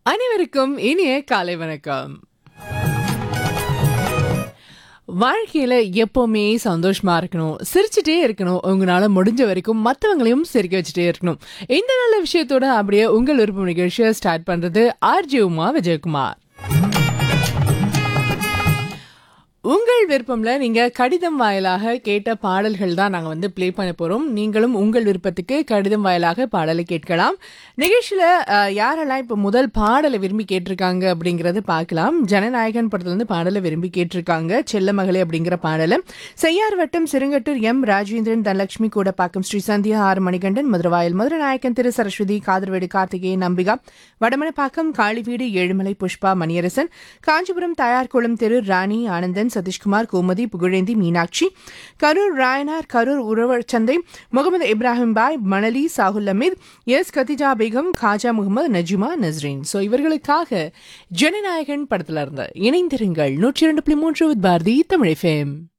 அனைவருக்கும் இனிய காலை வணக்கம் வாழ்க்கையில எப்பவுமே சந்தோஷமா இருக்கணும் சிரிச்சுட்டே இருக்கணும் உங்களால முடிஞ்ச வரைக்கும் மற்றவங்களையும் சிரிக்க வச்சுட்டே இருக்கணும் இந்த நல்ல விஷயத்தோட அப்படியே உங்கள் விருப்பம் நிகழ்ச்சியை ஸ்டார்ட் பண்றது ஆர்ஜி உமா விஜயகுமார் உங்கள் விருப்பம்ல நீங்க கடிதம் வாயிலாக கேட்ட பாடல்கள் தான் நாங்க வந்து ப்ளே பண்ண போறோம் நீங்களும் உங்கள் விருப்பத்துக்கு கடிதம் வாயிலாக பாடலை கேட்கலாம் நிகழ்ச்சியில அஹ், யாரெல்லாம் இப்ப முதல் பாடலை விரும்பி கேட்டிருக்காங்க அப்படிங்கறது பார்க்கலாம் ஜனநாயகன் படத்துல இருந்து பாடலை விரும்பி கேட்டிருக்காங்க செல்லமகளே அப்படிங்கிற பாடலை செய்யார் வட்டம் சிறுங்கட்டூர் எம் ராஜேந்திரன் தனலட்சுமி கூடப்பாக்கம் ஸ்ரீ சந்தியா ஆர் மணிகண்டன் மதுரவாயல் மதுரை நாயக்கன் திரு சரஸ்வதி காதர்வேடு கார்த்திகேயன் நம்பிகா வடமனப்பாக்கம் காளிவீடு ஏழுமலை புஷ்பா மணியரசன் காஞ்சிபுரம் தயார்குளம் திரு ராணி ஆனந்தன் சதீஷ்குமார் கோமதி புகழேந்தி மீனாட்சி கரூர் ராயனார் கரூர் உழவர் சந்தை முகமது இப்ராஹிம் பாய் மணலி சாகுல் அமீத் எஸ் கத்திஜா பேகம் காஜா முகமது நஜிமா நஸ்ரீன் ஸோ இவர்களுக்காக ஜனநாயகன் படத்துல இருந்த இணைந்திருங்கள் நூற்றி இரண்டு புள்ளி மூன்று பாரதி தமிழ் FM